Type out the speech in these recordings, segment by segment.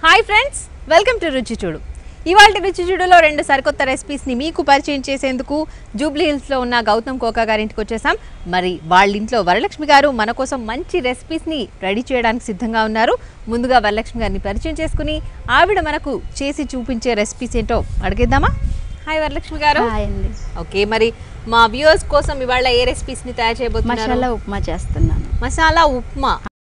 Hi friends welcome to రుచి చూడు ఇవాళ రుచి చూడులో రెండు సరికొత్త రెసిపీస్ని మీకు పరిచయం చేసేందుకు జూబ్లీ హిల్స్లో ఉన్న గౌతమ్ కోకా గారింటికి వచ్చేసాం మరి వాళ్ళ ఇంట్లో వరలక్ష్మి గారు మన కోసం మంచి రెసిపీస్ని రెడీ చేయడానికి సిద్ధంగా ఉన్నారు ముందుగా వరలక్ష్మి గారిని పరిచయం చేసుకుని ఆవిడ మనకు చేసి చూపించే రెసిపీస్ ఏంటో అడిగిద్దామా హాయ్ వరలక్ష్మి గారు హాయ్ అండి ఓకే మరి మా వ్యూవర్స్ కోసం ఇవాళ ఏ రెసిపీస్ని తయారు చేయబోతున్నారు మసాలా ఉప్మా చేస్తున్నాను మసాలా ఉప్మా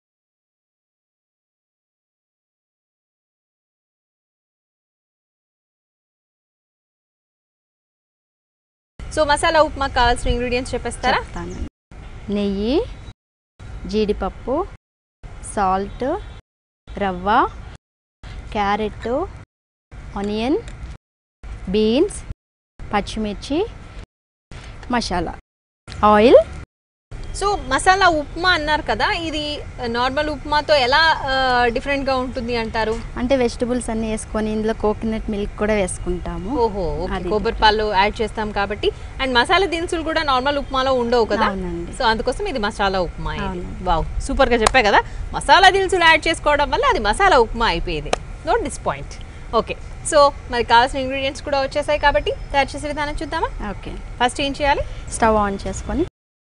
సో మసాలా ఉప్మా కావాల్సిన ఇంగ్రీడియంట్స్ చెప్పేస్తారా చెప్తాను నెయ్యి జీడిపప్పు సాల్ట్ రవ్వ క్యారెట్ ఆనియన్ బీన్స్ పచ్చిమిర్చి మసాలా ఆయిల్ సో మసాలా ఉప్మా అన్నారు కదా ఇది నార్మల్ ఉప్మాతో ఎలా డిఫరెంట్గా ఉంటుంది అంటారు అంటే వెజిటబుల్స్ అన్నీ వేసుకొని ఇందులో కోకోనట్ మిల్క్ కూడా వేసుకుంటాము ఓహో ఓకే అది. కొబ్బరి పాలు యాడ్ చేస్తాం కాబట్టి అండ్ మసాలా దినుసులు కూడా నార్మల్ ఉప్మాలో ఉండవు కదా అవునండి సో అందుకోసం ఇది మసాలా ఉప్మా ఇది అవును. వావ్ సూపర్గా చెప్పా కదా మసాలా దినుసులు యాడ్ చేసుకోవడం వల్ల అది మసాలా ఉప్మా అయిపోయేది note this point okay so మరి కావాల్సిన ఇంగ్రీడియంట్స్ కూడా వచ్చేసాయి కాబట్టి తయారు చేసే విధానం చూద్దామా ఓకే ఫస్ట్ ఏం చేయాలి స్టవ్ ఆన్ చేసుకొని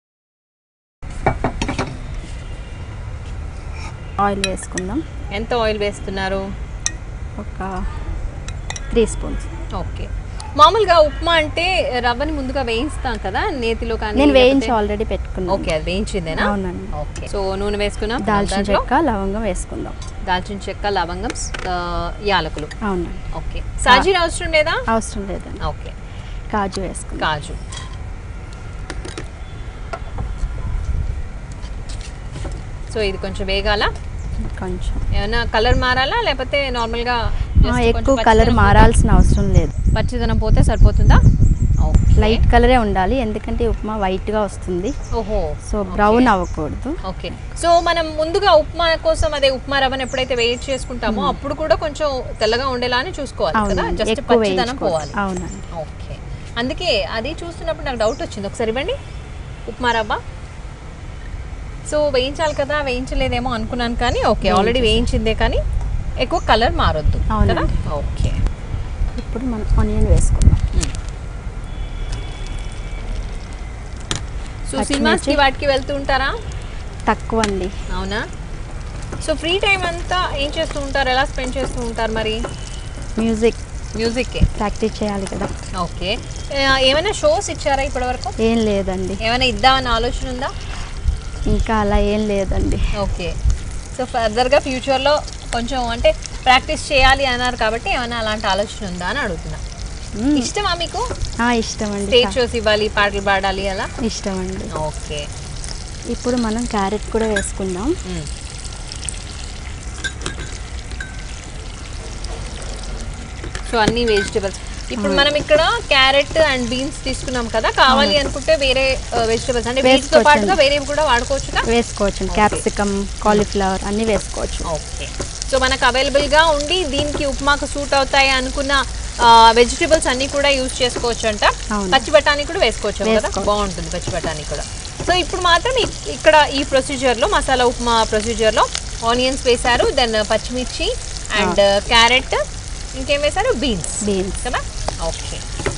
ఆయిల్ వేసుకుందాం ఎంత ఆయిల్ వేస్తున్నారు ఒక త్రీ స్పూన్స్ ఓకే మామూలుగా ఉప్మా అంటే రవ్వని ముందుగా వేయిస్తాం కదా నేతిలో కానీ నేను వేయించి లేకపోతే- ఆల్రెడీ పెట్టుకున్నాను ఓకే అది వేయించిందేనా అవునండి ఓకే సో నూనె వేసుకున్నాం దాల్చిన దాంట్లో చెక్క లవంగం వేసుకుందాం దాల్చిన చెక్క లవంగం ఆ, యాలకులు అవునండి ఓకే సాజీర అవసరం లేదా అవసరం లేదండి ఓకే కాజు వేసుకుందాం కాజు సో ఇది కొంచెం వేగాల కొంచెం ఏమైనా కలర్ మారాలా లేకపోతే నార్మల్గా ఆ, ఎక్కువ కలర్ మారాల్సిన అవసరం లేదు పచ్చిదనం పోతే సరిపోతుందా ఓకే లైట్ కలరే ఉండాలి ఎందుకంటే ఉప్మా వైట్ గా వస్తుంది ఓహో సో బ్రౌన్ అవ్వకూడదు ఓకే సో మనం ముందుగా ఉప్మా కోసం అదే ఉప్మా రవ్వని ఎప్పుడైతే వెయిట్ చేసుకుంటామో అప్పుడు కూడా కొంచెం తెల్లగా ఉండేలానే చూసుకోవాలి కదా అవునండి జస్ట్ ఎక్కువ పచ్చిదనం వేయించుకోవాలి పోవాలి అవునండి ఓకే అందుకే అది చూస్తున్నప్పుడు నాకు డౌట్ వచ్చింది ఒకసారి ఇవ్వండి ఉప్మా రవ్వ సో వేయించాలి కదా వేయించలేదేమో అనుకున్నాను కానీ ఓకే ఆల్రెడీ వేయించిందే కానీ ఎక్కువ కలర్ మారొద్దు కదా అవునండి. ఓకే ఇప్పుడు మనం ఆనియన్ వేసుకుందాం సో పచ్చిమిర్చి. సినిమాస్కి వాటికి వెళ్తూ ఉంటారా తక్కువ అండి అవునా సో ఫ్రీ టైం అంతా ఏం చేస్తూ ఉంటారు ఎలా స్పెండ్ చేస్తూ ఉంటారు మరి మ్యూజిక్ మ్యూజిక్కే ప్రాక్టీస్ చేయాలి కదా ఓకే ఆ, ఏమైనా షోస్ ఇచ్చారా ఇప్పటివరకు ఏం లేదండి ఏమైనా ఇద్దామని ఆలోచన ఉందా ఇంకా అలా ఏం లేదండి ఓకే సో ఫర్దర్గా ఫ్యూచర్లో కొంచెం అంటే ప్రాక్టీస్ చేయాలి అన్నారు కాబట్టి ఏమైనా అలాంటి ఆలోచన ఉందా అని అడుగుతున్నా మ్మ్. ఇష్టమా మీకు ఆ, ఇష్టం అండి స్టేజ్ షోస్ ఇవ్వాలి పాటలు పాడాలి అలా ఇష్టం అండి ఓకే ఇప్పుడు మనం క్యారెట్ కూడా వేసుకుందాం సో అన్ని వెజిటబుల్స్ ఇప్పుడు మనం ఇక్కడ క్యారెట్ అండ్ బీన్స్ తీసుకున్నాం కదా కావాలి అనుకుంటే వేరే వెజిటబుల్స్ అంటే వీటితో వేసుకోవచ్చండి. పాటుగా వేరేవి కూడా వాడుకోవచ్చుగా వేసుకోవచ్చు క్యాప్సికమ్ కాలీఫ్లవర్ అన్నీ వేసుకోవచ్చు ఓకే సో మనకు అవైలబుల్గా ఉండి దీనికి ఉప్మాకు సూట్ అవుతాయి అనుకున్న వెజిటబుల్స్ అన్ని కూడా యూజ్ చేసుకోవచ్చు అంట అవును. పచ్చి బఠానీ కూడా వేసుకోవచ్చు కదా వేసుకోవచ్చు. బాగుంటుంది పచ్చి బఠానీ కూడా సో ఇప్పుడు మాత్రం ఇ- ఇక్కడ ఈ ప్రొసీజర్లో మసాలా ఉప్మా ప్రొసీజర్లో ఆనియన్స్ వేశారు దెన్ పచ్చిమిర్చి అండ్ క్యారెట్ ఇంకేం వేశారు బీన్స్ బీన్స్ కదా ఓకే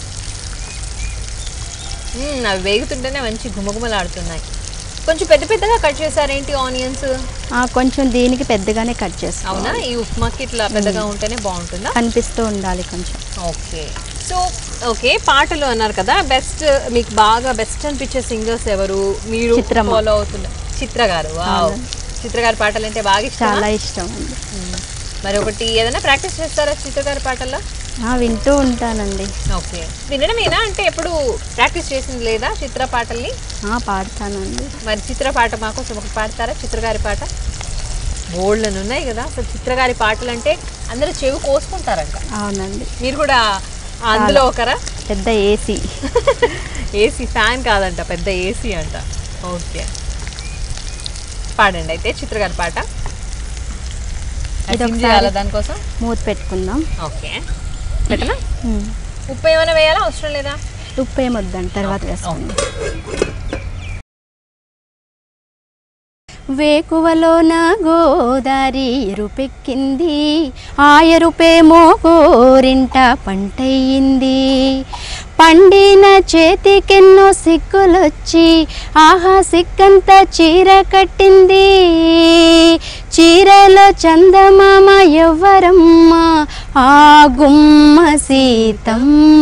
మ్మ్, అవి వేగుతుంటేనే మంచి గుమగుమలాడుతున్నాయి కొంచెం పెద్ద పెద్దగా కట్ చేశారేంటి ఆనియన్స్ కొంచెం దీనికి పెద్దగానే కట్ చేసుకోవాలి అవునా ఈ ఉప్మాకి ఇట్లా పెద్దగా ఉంటేనే బాగుంటుందా కనిపిస్తూ ఉండాలి కొంచెం ఓకే సో ఓకే పాటలు అన్నారు కదా బెస్ట్ మీకు బాగా బెస్ట్ అనిపించే సింగర్స్ ఎవరు మీరు చిత్రమ్మ. ఫాలో అవుతున్న చిత్ర గారు వావ్ చిత్ర గారి పాటలు అంటే బాగా ఇష్టం చాలా ఇష్టం అండి మరి ఒకటి ఏదైనా ప్రాక్టీస్ చేస్తారా చిత్ర గారి పాటల్లో ఆ, వింటూ ఉంటానండి ఓకే వినడమేనా అంటే ఎప్పుడు ప్రాక్టీస్ చేసింది లేదా చిత్ర పాటల్ని ఆ, పాడతానండి మరి చిత్ర పాట మాకోసం ఒకటి పాడతారా చిత్రగారి పాట బోల్డ్లను ఉన్నాయి కదా అసలు చిత్రగారి పాటలు అంటే అందరూ చెవి కోసుకుంటారంట అవునండి మీరు కూడా అందులో ఒకరా పెద్ద ఏసీ ఏసీ ఫ్యాన్ కాదంట పెద్ద ఏసీ అంట ఓకే పాడండి అయితే చిత్రగారి పాట ఇది Sing ఒకసారి- చేయాలా దానికోసం మూత పెట్టుకుందాం ఓకే పెట్టనా ఉమ్. ఉప్పు ఏమైనా వేయాలా అవసరం లేదా ఉప్పు ఏమొద్దండి తర్వాత వేసుకుందాం వేకువలోన గోదారి ఎరుపెక్కింది ఆ ఎరుపేమో గోరింట పంటయ్యింది పండిన చేతికెన్నో సిగ్గులొచ్చి ఆహా సిగ్గంత చీర కట్టింది చీరలో చందమామ ఎవ్వరమ్మ ఆ గుమ్మ సీతమ్మ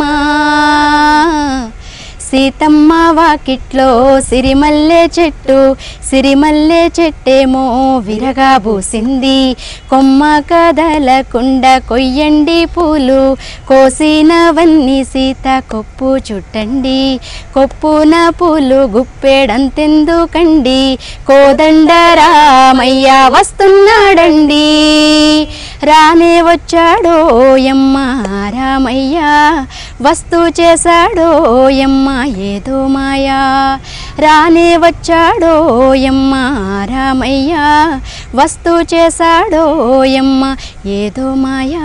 సీతమ్మ వాకిట్లో సిరిమల్లె చెట్టు సిరిమల్లె చెట్టేమో విరగా పూసింది కొమ్మ కదలకుండా కొయ్యండి పూలు కోసినవన్నీ సీత కొప్పు చుట్టండి కొప్పున పూలు గుప్పెడంతెందుకండి కోదండ రామయ్య వస్తున్నాడండి రానే వచ్చాడో యమ్మ రామయ్య వస్తూ చేశాడో యమ్మ ఏదో మాయా రానే వచ్చాడో యమ్మ రామయ్య వస్తూ చేశాడో యమ్మ ఏదో మాయా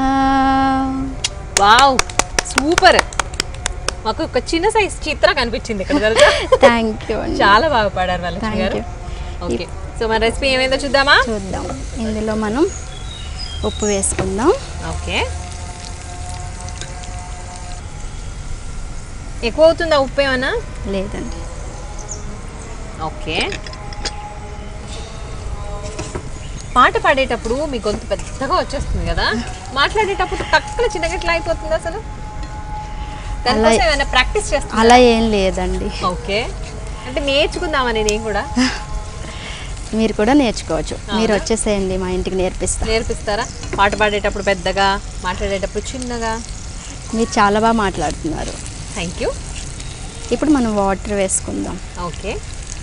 వావ్ సూపర్ మాకు ఒక చిన్న సైజ్ చిత్ర కనిపించింది ఇక్కడ తెలుసా? థ్యాంక్ యూ అండి చాలా బాగా పాడారు వాళ్ళ Thank గారు you. ఓకే సో మన రెసిపీ ఏమైందో చూద్దామా చూద్దాం ఇందులో మనం ఉప్పు వేసుకుందాం ఓకే ఎక్కువ అవుతుందా ఉప్పు ఏమన్నా లేదండి ఓకే పాట పాడేటప్పుడు మీ గొంతు పెద్దగా వచ్చేస్తుంది కదా మాట్లాడేటప్పుడు తక్కువ చిన్నగా ఎట్లా అయిపోతుంది అసలు దానికోసం ఏమైనా ప్రాక్టీస్ చేస్తా అలా ఏం లేదండి ఓకే అంటే నేర్చుకుందామని నేను కూడా మీరు కూడా నేర్చుకోవచ్చు మీరు వచ్చేసేయండి మా ఇంటికి నేర్పిస్తా నేర్పిస్తారా పాట పాడేటప్పుడు పెద్దగా మాట్లాడేటప్పుడు చిన్నగా మీరు చాలా బాగా మాట్లాడుతున్నారు థ్యాంక్ యూ ఇప్పుడు మనం వాటర్ వేసుకుందాం ఓకే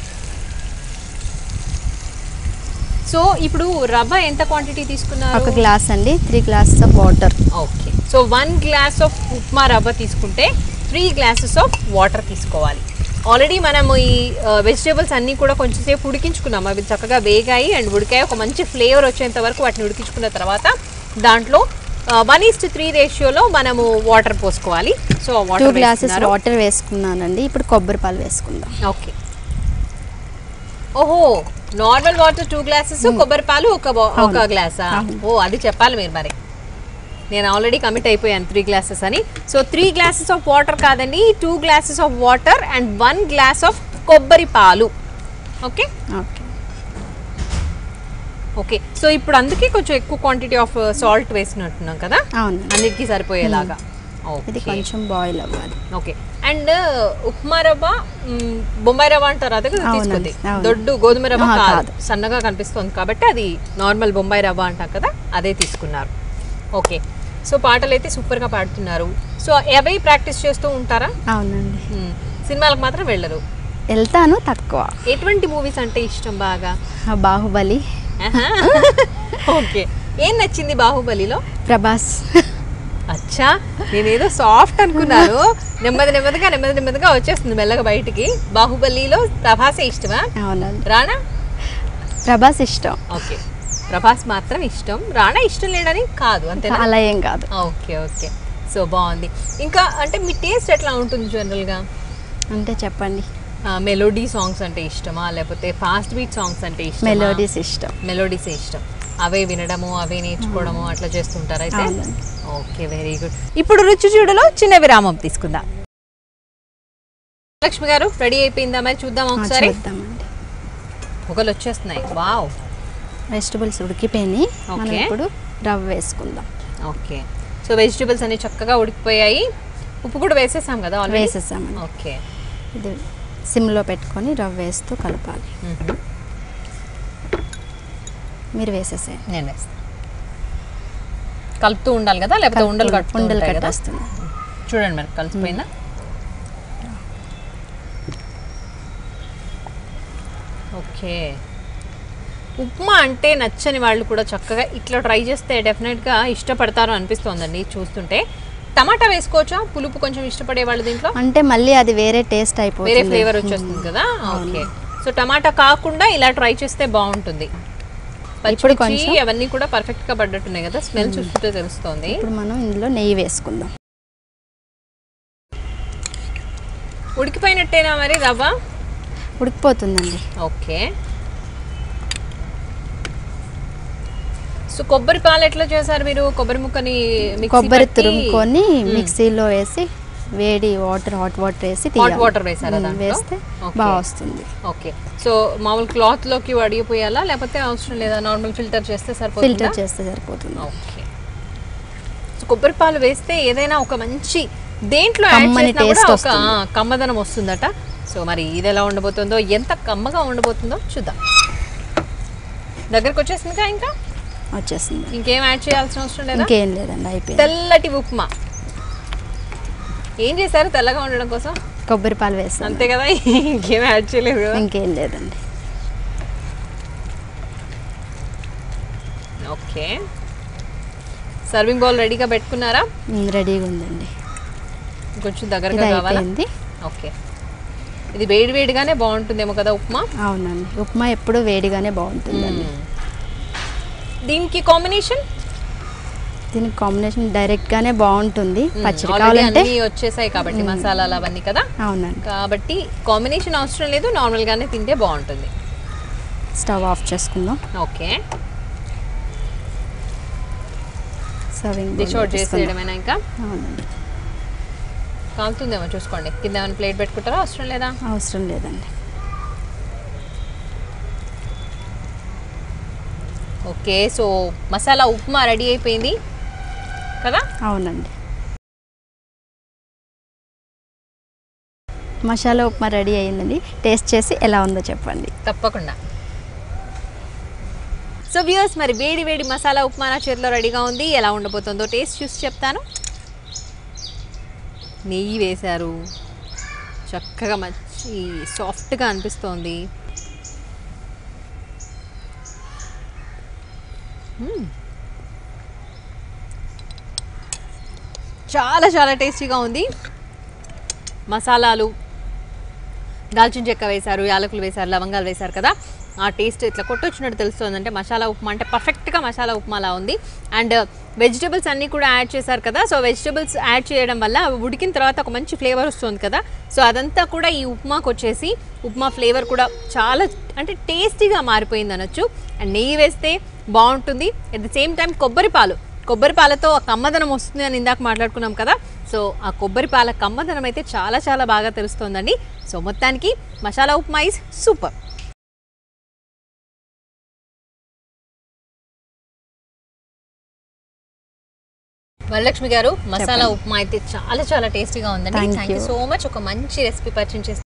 సో ఇప్పుడు రవ్వ ఎంత క్వాంటిటీ తీసుకున్నారు ఒక గ్లాస్ అండి three glasses of water okay so one glass of upma రవ్వ తీసుకుంటే త్రీ గ్లాసెస్ ఆఫ్ వాటర్ తీసుకోవాలి ఆల్రెడీ మనము ఈ వెజిటేబుల్స్ అన్నీ కూడా కొంచెం సేపు ఉడికించుకున్నాం అవి చక్కగా వేగాయి అండ్ ఉడికాయి ఒక మంచి ఫ్లేవర్ వచ్చేంత వరకు వాటిని ఉడికించుకున్న తర్వాత దాంట్లో వన్ ఈస్ట్ త్రీ రేషియోలో మనము వాటర్ పోసుకోవాలి so two water glasses water వేసుకున్నానండి ఇప్పుడు కొబ్బరి పాలు వేసుకుందాం ఓకే ఓహో నార్మల్ వాటర్ టూ గ్లాసెస్ కొబ్బరి పాలు ఒక బా- ఒక అవును. గ్లాసా అవును. ఓ అది చెప్పాలి మీరు మరి నేను ఆల్రెడీ కమిట్ అయిపోయాను త్రీ గ్లాసెస్ అని so three glasses of water కాదండి two glasses of water and one glass of కొబ్బరి పాలు ఓకే ఓకే ఓకే సో ఇప్పుడు అందుకే కొంచెం ఎక్కువ క్వాంటిటీ ఆఫ్ సాల్ట్ వేసినట్టున్నాం కదా అవునండి అన్నిటికీ సరిపోయేలాగా ఇది ఓకే కొంచెం బాయిల్ అవ్వాలి ఓకే అండ్ ఉప్మా రవ్వ మ్, బొంబాయి రవ్వ అంటారు అదే కదా అవునండి, తీసుకుంది అవును. దొడ్డు గోధుమ రవ్వ ఆహా, కాదు కాదు. సన్నగా కనిపిస్తుంది కాబట్టి అది నార్మల్ బొంబాయి రవ్వ అంటాం కదా అదే తీసుకున్నారు ఓకే సో పాటలు అయితే సూపర్గా పాడుతున్నారు సో అవే ప్రాక్టీస్ చేస్తూ ఉంటారా అవునండి మ్, సినిమాలకు మాత్రం వెళ్ళరు వెళ్తాను తక్కువ ఎటువంటి మూవీస్ అంటే ఇష్టం బాగా ఆ బాహుబలి ఆహా. ఓకే ఏం నచ్చింది బాహుబలిలో ప్రభాస్ అచ్చా నేనేదో సాఫ్ట్ అనుకున్నాను నెమ్మది నెమ్మదిగా నెమ్మది నెమ్మదిగా వచ్చేస్తుంది మెల్లగా బయటికి బాహుబలిలో ప్రభాసే ఇష్టమా అవునండి రాణా ప్రభాస్ ఇష్టం ఓకే ప్రభాస్ మాత్రం ఇష్టం రాణా ఇష్టం లేడని కాదు అంతేనా అలా ఏం కాదు ఓకే ఓకే సో బాగుంది ఇంకా అంటే మీ టేస్ట్ ఎట్లా ఉంటుంది జనరల్గా అంటే చెప్పండి మెలోడీ సాంగ్స్ అంటే ఇష్టమా లేకపోతే ఫాస్ట్ బీట్ సాంగ్స్ అంటే ఇష్టమా మెలోడీస్ ఇష్టం మెలోడీస్ ఇష్టం అవే వినడము అవే నేర్చుకోవడము అట్లా చేస్తుంటారా అయితే అవునండి. ఓకే వెరీ గుడ్ ఇప్పుడు రుచి చూడలో చిన్న విరామం తీసుకుందాం లక్ష్మి గారు రెడీ అయిపోయిందా మరి చూద్దాం ఆ, ఒకసారి చూద్దామండి పొగలు వచ్చేస్తున్నాయి వావ్ వెజిటబుల్స్ ఉడికిపోయినాయి మనం ఓకే. ఇప్పుడు రవ్వ వేసుకుందాం ఓకే సో వెజిటబుల్స్ అన్ని చక్కగా ఉడికిపోయాయి ఉప్పు కూడా వేసేసాం కదా ఆల్రెడీ వేసేసామండి ఓకే ఇది సిమ్లో పెట్టుకొని రవ్వ వేస్తూ కలపాలి మ్మ్. మీరు వేసేసేయండి నేను వేస్తాను కలుపుతూ ఉండాలి కదా లేకపోతే ఉండలు కలుపుతూ- కట్టుతూ ఉండలు ఉంటాయి కదా కట్టేస్తుంది చూడండి మరి కలిసిపోయిందా ఓకే ఉప్మా అంటే నచ్చని వాళ్ళు కూడా చక్కగా ఇట్లా ట్రై చేస్తే డెఫినెట్గా ఇష్టపడతారు అనిపిస్తోందండి చూస్తుంటే టమాటా వేసుకోవచ్చా పులుపు కొంచెం ఇష్టపడే వాళ్ళు దీంట్లో అంటే మళ్ళీ అది వేరే టేస్ట్ వేరే అయిపోతుంది ఫ్లేవర్ వచ్చేస్తుంది కదా ఓకే సో టమాటా కాకుండా ఇలా ట్రై చేస్తే బాగుంటుంది ఇప్పుడు పచ్చిమిర్చి కొంచెం- అవన్నీ కూడా పర్ఫెక్ట్ గా పడ్డట్టున్నాయి కదా స్మెల్ చూస్తుంటే తెలుస్తోంది ఇప్పుడు మనం ఇందులో నెయ్యి వేసుకుందాం ఉడికిపోయినట్టేనా మరి రవ్వ ఉడికిపోతుందండి ఓకే సో కొబ్బరి పాలు ఎట్లా చేశారు మీరు కొబ్బరి ముక్కని మిక్సీ కొబ్బరి పట్టి- తురుముకొని మిక్సీలో వేసి వేడి వాటర్ హాట్ వాటర్ వేసి హాట్ తీయాలి. వాటర్ వేసారా ఉమ్, దాంట్లో వేస్తే Okay. బాగా వస్తుంది ఓకే సో మామూలు క్లాత్ లోకి వడిగిపోయాలా లేకపోతే అవసరం లేదా నార్మల్ ఫిల్టర్ చేస్తే సరిపోతుందా ఫిల్టర్ చేస్తే సరిపోతుంది ఓకే సో కొబ్బరి పాలు వేస్తే ఏదైనా ఒక మంచి దేంట్లో యాడ్ కమ్మని చేసినా కూడా taste ఒక వస్తుంది. ఆ, కమ్మదనం వస్తుందట సో మరి ఇది ఎలా ఉండబోతుందో ఎంత కమ్మగా ఉండబోతుందో చూద్దాం దగ్గరకు వచ్చేసిందిగా ఇంకా వచ్చేస్తుంది ఇంకేం యాడ్ చేయాల్సిన అవసరం లేదా ఇంకేం లేదండి అయిపోయింది తెల్లటి ఉప్మా ఏం చేశారు తెల్లగా ఉండడం కోసం కొబ్బరి పాలు వేస్తాను అంతే కదా ఇంకేం యాడ్ చేయలేదు కదా ఇంకేం లేదండి ఓకే సర్వింగ్ బౌల్ రెడీగా పెట్టుకున్నారా ఉమ్, రెడీగా ఉందండి కొంచెం ఇది దగ్గరగా కావాలా అయిపోయింది ఓకే ఇది వేడి వేడిగానే బాగుంటుందేమో కదా ఉప్మా అవునండి ఉప్మా ఎప్పుడు వేడిగానే బాగుంటుందండి దీనికి కాంబినేషన్ దీనికి కాంబినేషన్ డైరెక్ట్ గానే బాగుంటుంది పచ్చడి ఆల్రెడీ కావాలంటే అన్నీ వచ్చేసాయి కాబట్టి మసాలాలు అవన్నీ కదా అవునండి కాబట్టి కాంబినేషన్ అవసరం లేదు నార్మల్ గానే తింటే బాగుంటుంది స్టవ్ ఆఫ్ చేసుకుందాం ఓకే సర్వింగ్ డిష్ అవుట్ చేసేయడమేనా ఇంకా అవునండి కాలుతుందేమో చూసుకోండి కింద ఏమైనా ప్లేట్ పెట్టుకుంటారా అవసరం లేదా అవసరం లేదండి okay so masala upma ready అయిపోయింది కదా అవునండి మసాలా ఉప్మా రెడీ అయిందండి టేస్ట్ చేసి ఎలా ఉందో చెప్పండి తప్పకుండా సో వ్యూయర్స్ మరి వేడి వేడి మసాలా ఉప్మా నా చేతిలో రెడీగా ఉంది ఎలా ఉండబోతుందో టేస్ట్ చూసి చెప్తాను నెయ్యి వేశారు చక్కగా మంచి సాఫ్ట్గా అనిపిస్తోంది మ్మ్. చాలా చాలా టేస్టీగా ఉంది మసాలాలు దాల్చిన చెక్క వేశారు యాలకులు వేశారు లవంగాలు వేశారు కదా ఆ టేస్ట్ ఇట్లా కొట్టొచ్చినట్టు తెలుస్తుంది అంటే మసాలా ఉప్మా అంటే పర్ఫెక్ట్గా మసాలా ఉప్మాలా ఉంది అండ్ వెజిటబుల్స్ అన్నీ కూడా యాడ్ చేశారు కదా సో వెజిటబుల్స్ యాడ్ చేయడం వల్ల అవి ఉడికిన తర్వాత ఒక మంచి ఫ్లేవర్ వస్తుంది కదా సో అదంతా కూడా ఈ ఉప్మాకు వచ్చేసి ఉప్మా ఫ్లేవర్ కూడా చాలా అంటే టేస్టీగా మారిపోయింది అనొచ్చు అండ్ నెయ్యి వేస్తే బాగుంటుంది అట్ ద సేమ్ టైం కొబ్బరి పాలు కొబ్బరి పాలతో ఆ కమ్మదనం వస్తుంది అని ఇందాక మాట్లాడుకున్నాం కదా సో ఆ కొబ్బరి పాల కమ్మదనం అయితే చాలా చాలా బాగా తెలుస్తోందండి సో మొత్తానికి మసాలా ఉప్మా ఇస్ సూపర్ వరలక్ష్మి గారు మసాలా ఉప్మా అయితే చాలా చాలా టేస్టీగా ఉందండి Thank thank you you. So much ఒక మంచి రెసిపీ పరిచయం చేసి